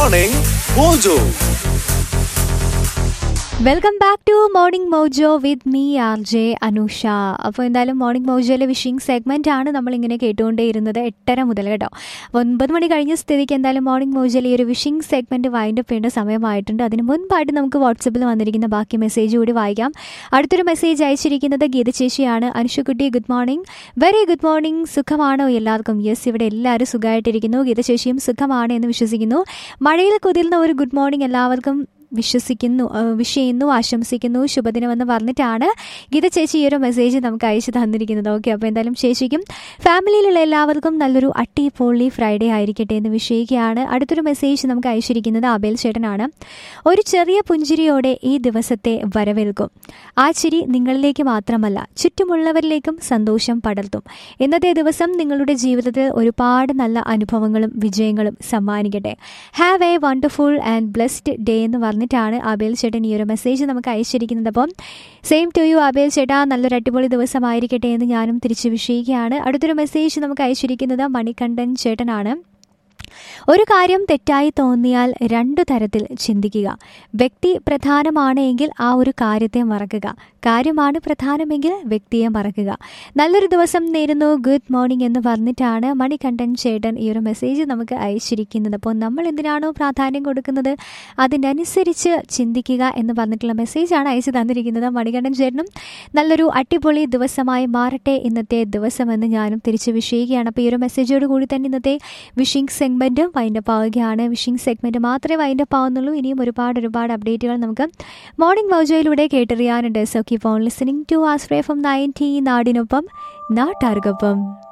Morning Mojo. Welcome back to morning Mojo with me R J Anusha അപ്പോൾ എന്തായാലും morning മോജോയിലെ wishing segment ആണ് നമ്മൾ ഇങ്ങനെ കേട്ടുകൊണ്ടേയിരുന്നത് എട്ടര മുതൽ കേട്ടോ അപ്പോൾ ഒൻപത് മണി കഴിഞ്ഞ സ്ഥിതിക്ക് എന്തായാലും മോർണിംഗ് മോജോയിലെ ഈ ഒരു വിഷിംഗ് സെഗ്മെന്റ് വൈൻഡപ്പ് ചെയ്യേണ്ട സമയമായിട്ടുണ്ട് അതിന് മുൻപായിട്ട് നമുക്ക് വാട്സപ്പിൽ വന്നിരിക്കുന്ന ബാക്കി മെസ്സേജ് കൂടി വായിക്കാം അടുത്തൊരു മെസ്സേജ് അയച്ചിരിക്കുന്നത് ഗീത ചേച്ചിയാണ് അനുഷുക്കുട്ടി good morning very good morning സുഖമാണോ എല്ലാവർക്കും യെസ് ഇവിടെ എല്ലാവരും സുഖമായിട്ടിരിക്കുന്നു ഗീത ചേച്ചിയും സുഖമാണ് എന്ന് വിശ്വസിക്കുന്നു മഴയിൽ കുതിർന്ന ഒരു ഗുഡ് മോർണിംഗ് എല്ലാവർക്കും വിശ്വസിക്കുന്നു വിഷ് ചെയ്യുന്നു ആശംസിക്കുന്നു ശുഭദിനമെന്ന് പറഞ്ഞിട്ടാണ് ഗീത ചേച്ചി ഈ ഒരു മെസ്സേജ് നമുക്ക് അയച്ചു തന്നിരിക്കുന്നത് ഓക്കെ അപ്പോൾ എന്തായാലും ചേച്ചിക്കും ഫാമിലിയിലുള്ള എല്ലാവർക്കും നല്ലൊരു അട്ടിപ്പൊളി ഫ്രൈഡേ ആയിരിക്കട്ടെ എന്ന് വിഷയിക്കുകയാണ് അടുത്തൊരു മെസ്സേജ് നമുക്ക് അയച്ചിരിക്കുന്നത് അബേൽ ചേട്ടനാണ് ഒരു ചെറിയ പുഞ്ചിരിയോടെ ഈ ദിവസത്തെ വരവേൽക്കും ആ ചിരി നിങ്ങളിലേക്ക് മാത്രമല്ല ചുറ്റുമുള്ളവരിലേക്കും സന്തോഷം പടർത്തും ഇന്നത്തെ ദിവസം നിങ്ങളുടെ ജീവിതത്തിൽ ഒരുപാട് നല്ല അനുഭവങ്ങളും വിജയങ്ങളും സമ്മാനിക്കട്ടെ have a wonderful and blessed day എന്ന് പറഞ്ഞിട്ടാണ് അബേൽ ചേട്ടൻ ഈ ഒരു മെസ്സേജ് നമുക്ക് അയച്ചിരിക്കുന്നത് അപ്പം സെയിം ടു യു അബേൽ ചേട്ടാ നല്ലൊരു അടിപൊളി ദിവസമായിരിക്കട്ടെ എന്ന് ഞാനും തിരിച്ചു വിഷയിക്കുകയാണ് അടുത്തൊരു മെസ്സേജ് നമുക്ക് അയച്ചിരിക്കുന്നത് മണികണ്ഠൻ ചേട്ടനാണ് ഒരു കാര്യം തെറ്റായി തോന്നിയാൽ രണ്ടു തരത്തിൽ ചിന്തിക്കുക വ്യക്തി പ്രധാനമാണ് എങ്കിൽ ആ ഒരു കാര്യത്തെ മറക്കുക കാര്യമാണ് പ്രധാനമെങ്കിൽ വ്യക്തിയെ മറക്കുക നല്ലൊരു ദിവസം നേരുന്നു ഗുഡ് മോർണിംഗ് എന്ന് പറഞ്ഞിട്ടാണ് മണികണ്ഠൻ ചേട്ടൻ ഈ ഒരു മെസ്സേജ് നമുക്ക് അയച്ചിരിക്കുന്നത് അപ്പോൾ നമ്മൾ എന്തിനാണോ പ്രാധാന്യം കൊടുക്കുന്നത് അതിനനുസരിച്ച് ചിന്തിക്കുക എന്ന് പറഞ്ഞിട്ടുള്ള മെസ്സേജാണ് അയച്ചു തന്നിരിക്കുന്നത് മണികണ്ഠൻ ചേട്ടനും നല്ലൊരു അടിപൊളി ദിവസമായി മാറട്ടെ ഇന്നത്തെ ദിവസമെന്ന് ഞാനും തിരിച്ച് വിഷയിക്കുകയാണ് അപ്പോൾ ഈ ഒരു മെസ്സേജോട് കൂടി തന്നെ ഇന്നത്തെ വിഷിംഗ് സെഗ്മെൻറ്റ് വൈൻഡപ്പ് ആവുകയാണ് വിഷിംഗ് സെഗ്മെൻറ്റ് മാത്രമേ വൈൻഡപ്പ് ആവുന്നുള്ളൂ ഇനിയും ഒരുപാട് ഒരുപാട് അപ്ഡേറ്റുകൾ നമുക്ക് മോർണിംഗ് മൗജയിലൂടെ കേട്ടറിയാനുണ്ട് so keep on listening to Astra from ninety നാടിനൊപ്പം നാട്ടാർക്കൊപ്പം